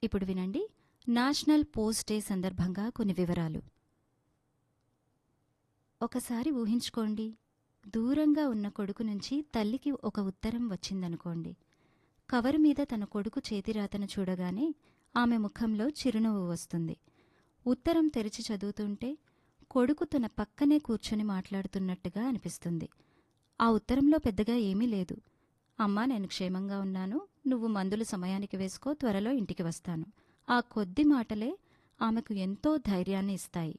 ఇప్పుడు వినండి national post day సందర్భంగా కొన్ని వివరాలు ఒకసారి ఊహించుకోండి దూరంగా ఉన్న కొడుకు నుంచి తల్లికి ఒక ఉత్తరం వచ్చిందనుకోండి కవరు మీద తన కొడుకు చేతిరాతను చూడగానే ఆమె ముఖంలో చిరునవ్వు వస్తుంది ఉత్తరం తెరిచి చదువుతుంటే కొడుకు తన పక్కనే కూర్చొని మాట్లాడుతున్నట్టుగా అనిపిస్తుంది ఆ ఉత్తరంలో పెద్దగా ఏమీ లేదు అమ్మా నేను క్షేమంగా ఉన్నాను నువ్వు మందులు సమయానికి వేసుకో త్వరలో ఇంటికి వస్తాను ఆ కొద్ది మాటలే ఆమెకు ఎంతో ధైర్యాన్ని ఇస్తాయి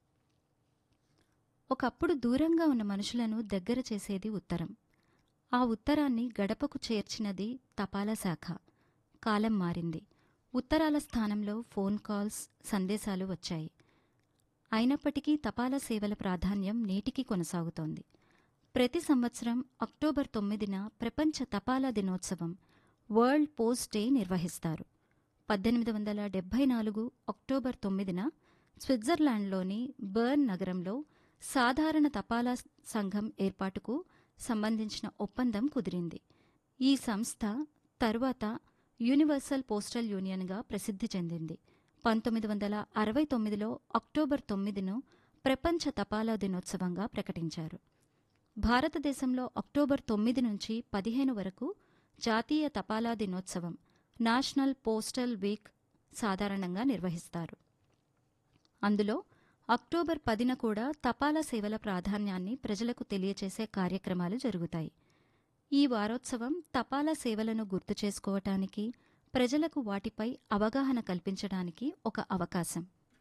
ఒకప్పుడు దూరంగా ఉన్న మనుషులను దగ్గర చేసేది ఉత్తరం ఆ ఉత్తరాన్ని గడపకు చేర్చినది తపాలా శాఖ కాలం మారింది ఉత్తరాల స్థానంలో ఫోన్ కాల్స్ సందేశాలు వచ్చాయి అయినప్పటికీ తపాలా సేవల ప్రాధాన్యం నేటికి కొనసాగుతోంది ప్రతి సంవత్సరం అక్టోబర్ తొమ్మిదిన ప్రపంచ తపాలా దినోత్సవం వరల్డ్ పోస్ట్ డే నిర్వహిస్తారు పద్దెనిమిది వందల డెబ్బై నాలుగు అక్టోబర్ తొమ్మిదిన స్విట్జర్లాండ్లోని బర్న్ నగరంలో సాధారణ తపాలా సంఘం ఏర్పాటుకు సంబంధించిన ఒప్పందం కుదిరింది ఈ సంస్థ తరువాత యూనివర్సల్ పోస్టల్ యూనియన్గా ప్రసిద్ధి చెందింది పంతొమ్మిది వందల అరవై తొమ్మిదిలో అక్టోబర్ తొమ్మిదిను ప్రపంచ తపాలా దినోత్సవంగా ప్రకటించారు భారతదేశంలో అక్టోబర్ తొమ్మిది నుంచి పదిహేను వరకు జాతీయ తపాలా దినోత్సవం నేషనల్ పోస్టల్ వీక్ సాధారణంగా నిర్వహిస్తారు అందులో అక్టోబర్ పదిన కూడా తపాలా సేవల ప్రాధాన్యాన్ని ప్రజలకు తెలియచేసే కార్యక్రమాలు జరుగుతాయి ఈ వారోత్సవం తపాలా సేవలను గుర్తు చేసుకోవటానికి ప్రజలకు వాటిపై అవగాహన కల్పించడానికి ఒక అవకాశం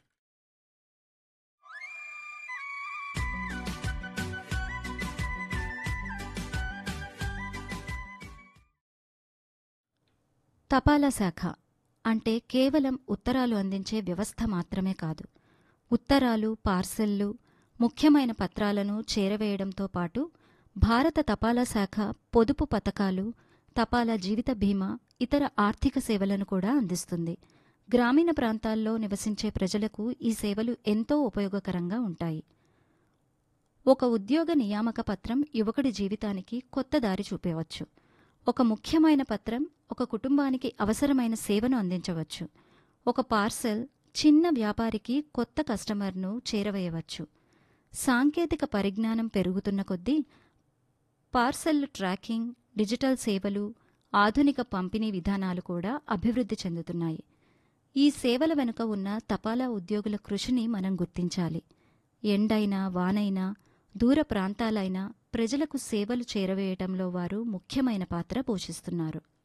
తపాలా శాఖ అంటే కేవలం ఉత్తరాలు అందించే వ్యవస్థ మాత్రమే కాదు ఉత్తరాలు పార్సెల్లు ముఖ్యమైన పత్రాలను చేరవేయడంతో పాటు భారత తపాలా శాఖ పొదుపు పథకాలు తపాలా జీవిత బీమా ఇతర ఆర్థిక సేవలను కూడా అందిస్తుంది గ్రామీణ ప్రాంతాల్లో నివసించే ప్రజలకు ఈ సేవలు ఎంతో ఉపయోగకరంగా ఉంటాయి ఒక ఉద్యోగ నియామక పత్రం యువకుడి జీవితానికి కొత్త దారి చూపవచ్చు ఒక ముఖ్యమైన పత్రం ఒక కుటుంబానికి అవసరమైన సేవను అందించవచ్చు ఒక పార్సెల్ చిన్న వ్యాపారికి కొత్త కస్టమర్ను చేరవేయవచ్చు సాంకేతిక పరిజ్ఞానం పెరుగుతున్న కొద్దీ పార్సెల్ ట్రాకింగ్ డిజిటల్ సేవలు ఆధునిక పంపిణీ విధానాలు కూడా అభివృద్ధి చెందుతున్నాయి ఈ సేవల వెనుక ఉన్న తపాలా ఉద్యోగుల కృషిని మనం గుర్తించాలి ఎండైనా వానైనా దూర ప్రాంతాలైనా ప్రజలకు సేవలు చేరవేయటంలో వారు ముఖ్యమైన పాత్ర పోషిస్తున్నారు